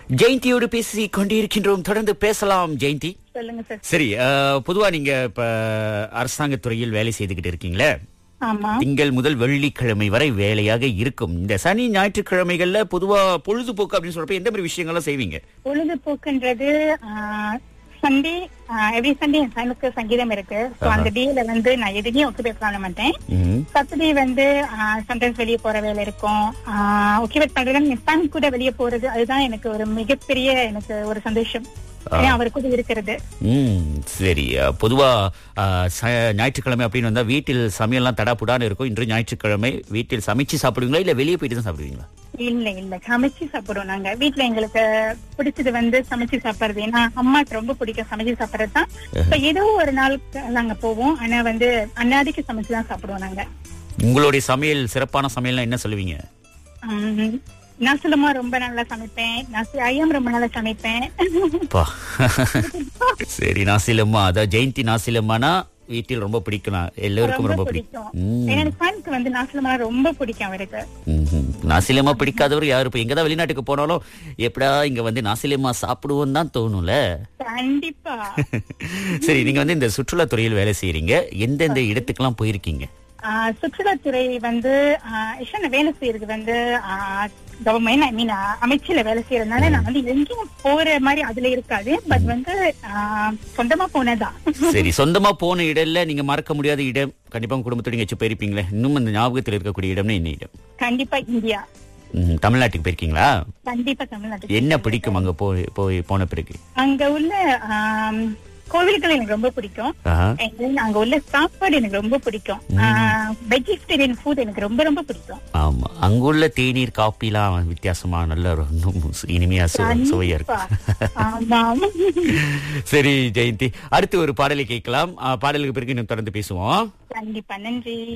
ஜெயந்தியோடு பேசி கொண்டிருக்கின்றோம் தொடர்ந்து பேசலாம் ஜெயந்தி சொல்லுங்க சார் சரி அஹ், பொதுவா நீங்க இப்ப அரசாங்கத் துறையில் வேலை செய்துகிட்டு இருக்கீங்களே ஆமா திங்கள் முதல் வெள்ளிக்கிழமை வரை வேலையாக இருக்கும் இந்த சனி ஞாயிற்றுக்கிழமைகள்ல பொதுவா பொழுதுபோக்கு அப்படின்னு சொல்றப்ப எந்த மாதிரி விஷயங்கள்லாம் செய்வீங்க பொழுதுபோக்குன்றது சண்டே எவ்ரி சண்டே என் சனுக்கு சங்கீதம் இருக்கு ஸோ அந்த டேல வந்து நான் எதுவுமே ஒக்குபேட் பண்ண மாட்டேன் ம்ஹும். சாட்டர்டே வந்து சம்டைம்ஸ் வெளியே போற வேலை இருக்கும் ஒக்குபேட் பண்றது என் சன் கூட வெளியே போறது அதுதான் எனக்கு ஒரு மிகப்பெரிய எனக்கு ஒரு சந்தோஷம் ஏன் அவர் கூட இருக்கிறது ம் சரி அஹ், பொதுவா அஹ், ச- ஞாயிற்றுக்கிழமை அப்படின்னு வந்தா வீட்டில் சமையல்லாம் தடாப்புடான்னு இருக்கும் இன்று ஞாயிற்றுக்கிழமை வீட்டில் சமைச்சு சாப்பிடுவீங்களா இல்ல வெளியே போயிட்டு தான் சாப்பிடுவீங்களா இல்ல இல்ல சமைச்சு சாப்பிடுவோம் நாங்க வீட்ல எங்களுக்கு பிடிச்சது வந்து சமைச்சு சாப்பிடுறது ஏன்னா அம்மாக்கு ரொம்ப பிடிக்கும் சமைச்சு சாப்பிடுறது தான் So, ஏதோ ஒரு நாள் நாங்க போவோம் ஆனா வந்து அன்னாதிக்கு சமைச்சு தான் சாப்பிடுவோம் நாங்க உங்களுடைய சமையல் சிறப்பான சமையல்னா என்ன சொல்லுவீங்க உம், நான் சொல்லுமா ரொம்ப நல்லா சமைப்பேன் நான் ஐயம் ரொம்ப நல்லா சமைப்பேன் பா சரி நாசிலம்மா அதான் ஜெயந்தி நாசிலம்மானா வீட்டில் ரொம்ப பிடிக்கும் நான் எல்லோருக்கும் ரொம்ப பிடிக்கும் ம். ஏன்னா எனக்கு சனுக்கு வந்து நாசலமா ரொம்ப பிடிக்கும் அவருக்கு ம்ஹும். நாசிலம்மா பிடிக்காதவர் யாரு இப்ப எங்கதான் வெளிநாட்டுக்கு போனாலும் எப்படா இங்க வந்து நாசிலம்மா சாப்பிடுவோம் தான் தோணும்ல கண்டிப்பா சரி நீங்க வந்து இந்த சுற்றுலா துறையில் வேலை செய்யறீங்க எந்தெந்த இடத்துக்கெல்லாம் போயிருக்கீங்க ஆஹ் சுற்றுலாத்துறை வந்து ஆஹ் நான் வேலை செய்யறது வந்து கவர்மெண்ட் ஐ மீன் அமைச்சில வேலை செய்யறதுனால நான் வந்து எங்கேயும் போற மாதிரி அதுல இருக்காது பட் வந்து ஆஹ் சொந்தமா போனதான் சரி சொந்தமா போன இடம்ல நீங்க மறக்க முடியாத இடம் கண்டிப்பா உங்க குடும்பத்தோட நீங்க போயிருப்பீங்களே இன்னும் அந்த ஞாபகத்தில் இருக்கக்கூடிய இடம்னா என்ன இடம் கண்டிப்பா இந்தியா ம்ஹும். தமிழ்நாட்டுக்கு போயிருக்கீங்களா கண்டிப்பா தமிழ்நாட்டுக்கு என்ன பிடிக்கும் அங்க போய் போய் போன பிறகு அங்க உள்ள ஆம், கோவில்கள் எனக்கு ரொம்ப பிடிக்கும் ஆஹா. And then அங்க உள்ள சாப்பாடு எனக்கு ரொம்ப பிடிக்கும் வெஜிடேரியன் ஃபுட் எனக்கு ரொம்ப ரொம்ப பிடிக்கும் ஆமா அங்குள்ள தேநீர் காப்பிலாம் வித்தியாசமா நல்ல ரொம்ப இனிமையா சு- சுவையா கண்டிப்பா. இருக்கும் ஆமா சரி ஜெயந்தி அடுத்து ஒரு பாடலை கேட்கலாம் ஆ, பாடலுக்கு பிறகு இன்னும் தொடர்ந்து பேசுவோம் கண்டிப்பா நன்றி